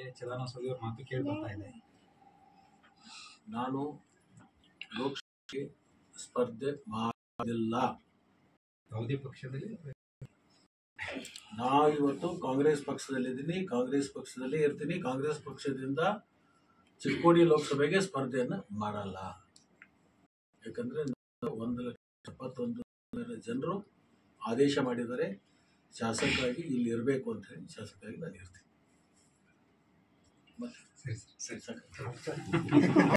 ಚಿದಾನಂದ ಸ್ವಾಮಿ ಅವ್ರ ಮಾತು ಕೇಳಿ ಬರ್ತಾ ಇದೆ ನಾನು ಲೋಕಸಭೆಗೆ ಸ್ಪರ್ಧೆ ಮಾಡೋದಿಲ್ಲ ಯಾವುದೇ ಪಕ್ಷದಲ್ಲಿ ನಾ ಇವತ್ತು ಕಾಂಗ್ರೆಸ್ ಪಕ್ಷದಲ್ಲಿದ್ದೀನಿ ಕಾಂಗ್ರೆಸ್ ಪಕ್ಷದಲ್ಲೇ ಇರ್ತೀನಿ ಕಾಂಗ್ರೆಸ್ ಪಕ್ಷದಿಂದ ಚಿಕ್ಕೋಡಿ ಲೋಕಸಭೆಗೆ ಸ್ಪರ್ಧೆಯನ್ನು ಮಾಡಲ್ಲ ಯಾಕಂದರೆ ಒಂದು ಲಕ್ಷ ಎಪ್ಪತ್ತೊಂದು ಸಾವಿರ ಜನರು ಆದೇಶ ಮಾಡಿದ್ದಾರೆ ಶಾಸಕರಾಗಿ ಇಲ್ಲಿ ಇರಬೇಕು ಅಂತ ಹೇಳಿ ಶಾಸಕರಾಗಿ ನಾನು ಇರ್ತೀನಿ ಮತ್ತೆ ಸರಿ ಸರಿ ಸಾಕು.